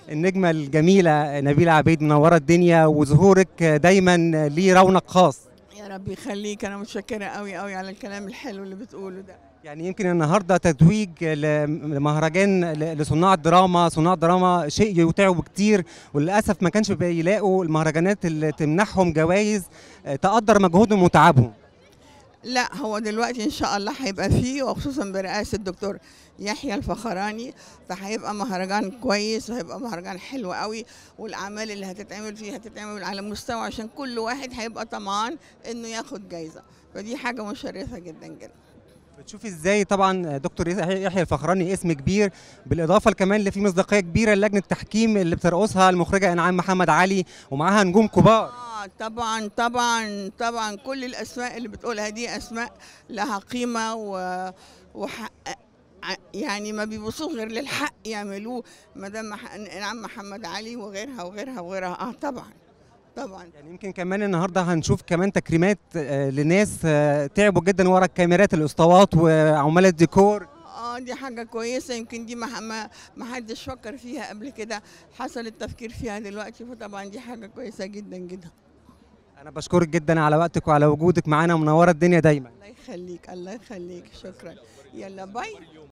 النجمه الجميله نبيله عبيد منوره الدنيا وظهورك دايما ليه رونق خاص يا رب يخليك انا متشكره قوي قوي على الكلام الحلو اللي بتقوله ده يعني يمكن النهارده تتويج لمهرجان ل- لصناع الدراما صناع الدراما شيء يتعب كتير وللاسف ما كانش بيلاقوا المهرجانات اللي تمنحهم جوائز آه، تقدر مجهودهم وتعبهم لا هو دلوقتي ان شاء الله هيبقى فيه وخصوصا برئاسه الدكتور يحيى الفخراني فهيبقى مهرجان كويس وهيبقى مهرجان حلو قوي والاعمال اللي هتتعمل فيه هتتعمل على مستوى عشان كل واحد هيبقى طمعان انه ياخد جايزه فدي حاجه مشرفه جدا جدا بتشوفي ازاي طبعا دكتور يحيى يحيى الفخراني اسم كبير بالاضافه كمان اللي فيه مصداقيه كبيره للجنه التحكيم اللي بترقصها المخرجه انعام محمد علي ومعاها نجوم كبار آه طبعا طبعا طبعا كل الاسماء اللي بتقولها دي اسماء لها قيمه و وحق ع- يعني ما بيبصوش غير للحق يعملوه مدام مح... انعام محمد علي وغيرها وغيرها وغيرها اه طبعا طبعا يعني يمكن كمان النهارده هنشوف كمان تكريمات آه، لناس آه، تعبوا جدا ورا الكاميرات الاسطوات وعمال الديكور اه دي حاجه كويسه يمكن دي ما ما ما حدش فكر فيها قبل كده حصل التفكير فيها دلوقتي فطبعا دي حاجه كويسه جدا جدا انا بشكرك جدا على وقتك وعلى وجودك معانا منوره الدنيا دايما الله يخليك الله يخليك شكرا يلا باي